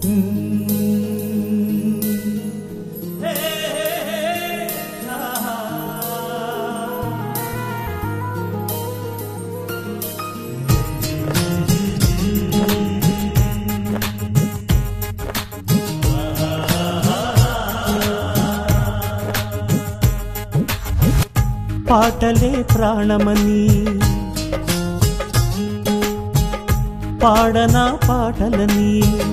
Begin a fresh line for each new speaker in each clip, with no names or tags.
పాటలే ప్రాణమని పాడనా పాటలని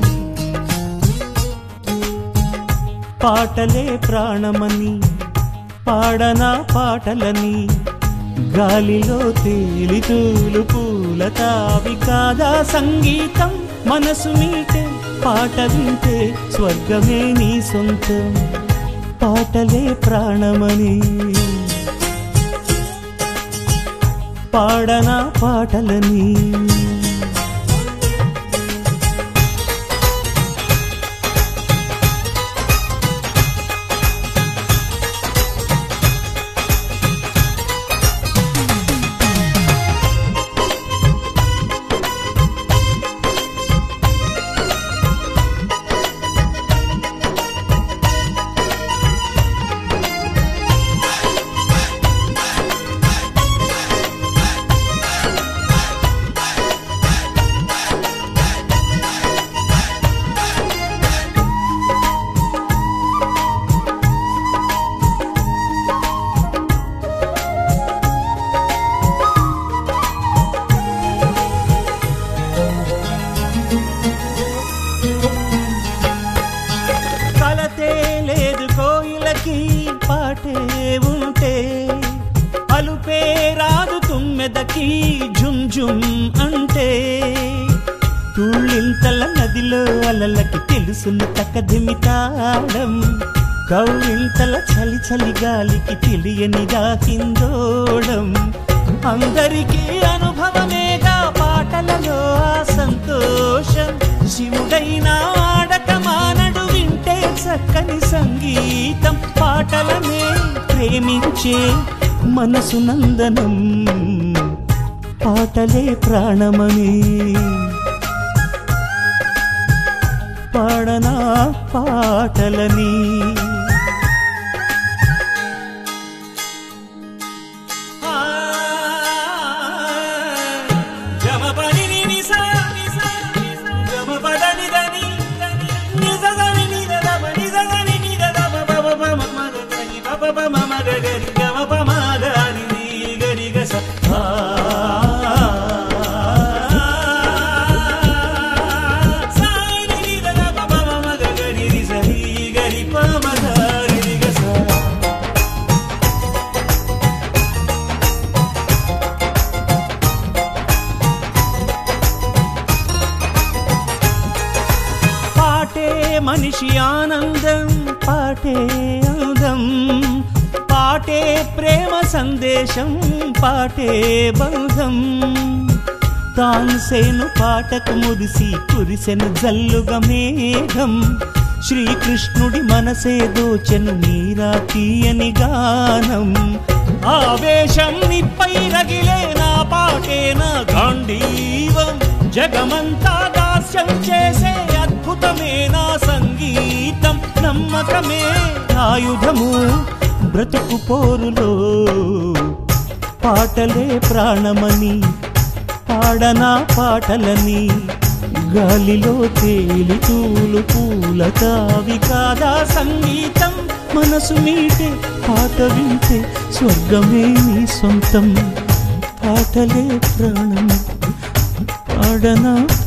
పాటలే ప్రాణమని పాడనా పాటలని గాలిలో తేలితూలు పూల తావి కాదా సంగీతం మనసు మీటే పాట వింటే స్వర్గమే నీ సొంతం పాటలే ప్రాణమని పాడనా పాటలని కలతే లేదు కోయిలకి పాటే ఉంటే అలుపే రాదు తుమ్మెదకి జుమ్ జుమ్ అంటే తుళ్ళింతల నదిలో అలలకి తెలుసును తక్కదిమితాడం కౌలింతల చలి చలి గాలికి తెలియనిదా హిందోళం అందరికీ అనుభవమేగా పాటలలో ఆ సంతోషం శివుడైనా ఆడక మానడు వింటే చక్కని సంగీతం పాటలనే ప్రేమించే మనసు నందనం పాటలే ప్రాణమని పాడనా పాటలని పాటే మనిషి ఆనందం పాటే అందం పాటే ప్రేమ సందేశం పాటే బంధం తాన్సేను పాటకు మురిసి కురిసెను జల్లుగా మేఘం శ్రీకృష్ణుడి మనసే దోచెను మీరా తీయని గానం ఆవేశం నిప్పై రగిలే నా పాటే నా గాంధీవం జగమంతా దాస్యం చేసే అద్భుతమే నా సంగీతం నమ్మకమే ఆయుధము బ్రతుకు పోరులో పాటలే ప్రాణమని పాడనా పాటలని గాలిలో తేలి తూలు పూల తావి కాదా సంగీతం మనసు మీటే పాట వింటే స్వర్గమే నీ సొంతం పాటలే ప్రాణం పాడనా